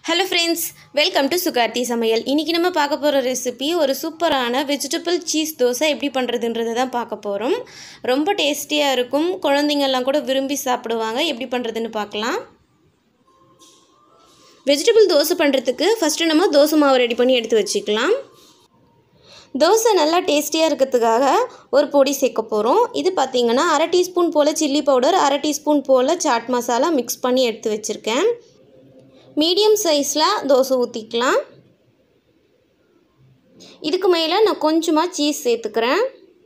hello friends welcome to Sukarthi சமையல் இன்றைக்கி நம்ம பார்க்க போகிற ரெசிபி ஒரு சூப்பரான வெஜிடபிள் சீஸ் தோசை எப்படி பண்ணுறதுன்றதை தான் பார்க்க போகிறோம் ரொம்ப டேஸ்டியாக இருக்கும் குழந்தைங்கள்லாம் கூட விரும்பி சாப்பிடுவாங்க எப்படி பண்ணுறதுன்னு பார்க்கலாம் வெஜிடபிள் தோசை பண்ணுறதுக்கு ஃபஸ்ட்டு நம்ம தோசை மாவு ரெடி பண்ணி எடுத்து வச்சுக்கலாம் தோசை நல்லா டேஸ்டியாக இருக்கிறதுக்காக ஒரு பொடி சேர்க்க போகிறோம் இது பார்த்திங்கன்னா அரை டீஸ்பூன் போல் சில்லி பவுடர் அரை டீஸ்பூன் போல் சாட் மசாலா மிக்ஸ் பண்ணி எடுத்து வச்சுருக்கேன் மீடியம் சைஸில் தோசை ஊற்றிக்கலாம் இதுக்கு மேலே நான் கொஞ்சமாக சீஸ் சேர்த்துக்கிறேன்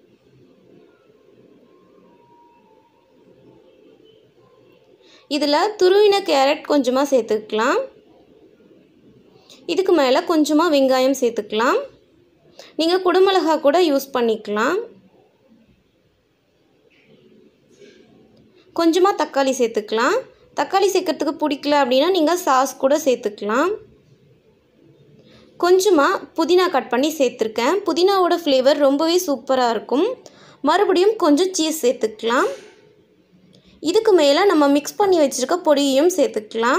இதில் துருவின கேரட் கொஞ்சமாக சேர்த்துக்கலாம் இதுக்கு மேலே கொஞ்சமாக வெங்காயம் சேர்த்துக்கலாம் நீங்கள் குடமிளகா கூட யூஸ் பண்ணிக்கலாம் கொஞ்சமாக தக்காளி சேர்த்துக்கலாம் தக்காளி சேர்க்கறதுக்கு பிடிக்கல அப்படின்னா நீங்கள் சாஸ் கூட சேர்த்துக்கலாம் கொஞ்சமாக புதினா கட் பண்ணி சேர்த்துருக்கேன் புதினாவோட ஃப்ளேவர் ரொம்பவே சூப்பராக இருக்கும் மறுபடியும் கொஞ்சம் சீஸ் சேர்த்துக்கலாம் இதுக்கு மேலே நம்ம மிக்ஸ் பண்ணி வச்சுருக்க பொடியையும் சேர்த்துக்கலாம்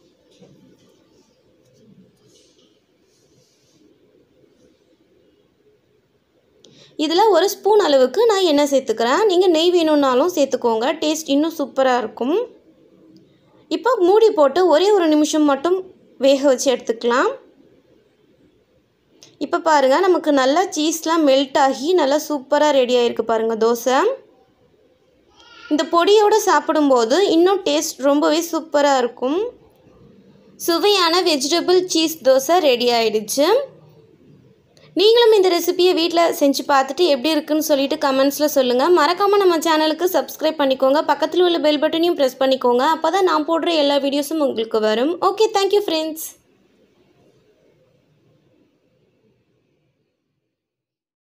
இதில் ஒரு ஸ்பூன் அளவுக்கு நான் எண்ணெய் சேர்த்துக்கிறேன் நீங்கள் நெய் வேணும்னாலும் சேர்த்துக்கோங்க டேஸ்ட் இன்னும் சூப்பராக இருக்கும் இப்போ மூடி போட்டு ஒரே ஒரு நிமிஷம் மட்டும் வேக வச்சு எடுத்துக்கலாம் இப்போ பாருங்கள் நமக்கு நல்லா சீஸ்லாம் மெல்ட் ஆகி நல்லா சூப்பராக ரெடி ஆகிருக்கு பாருங்கள் தோசை இந்த பொடியோடு சாப்பிடும்போது இன்னும் டேஸ்ட் ரொம்பவே சூப்பராக இருக்கும் சுவையான வெஜிடபிள் சீஸ் தோசை ரெடி ஆயிடுச்சு நீங்களும் இந்த ரெசிபியை வீட்டில் செஞ்சு பார்த்துட்டு எப்படி இருக்குன்னு சொல்லிட்டு கமெண்ட்ஸில் சொல்லுங்கள் மறக்காமல் நம்ம சேனலுக்கு சப்ஸ்கிரைப் பண்ணிக்கோங்க பக்கத்தில் உள்ள பெல் பட்டனையும் ப்ரெஸ் பண்ணிக்கோங்க அப்போ தான் நான் போடுற எல்லா வீடியோஸும் உங்களுக்கு வரும் ஓகே தேங்க்யூ ஃப்ரெண்ட்ஸ்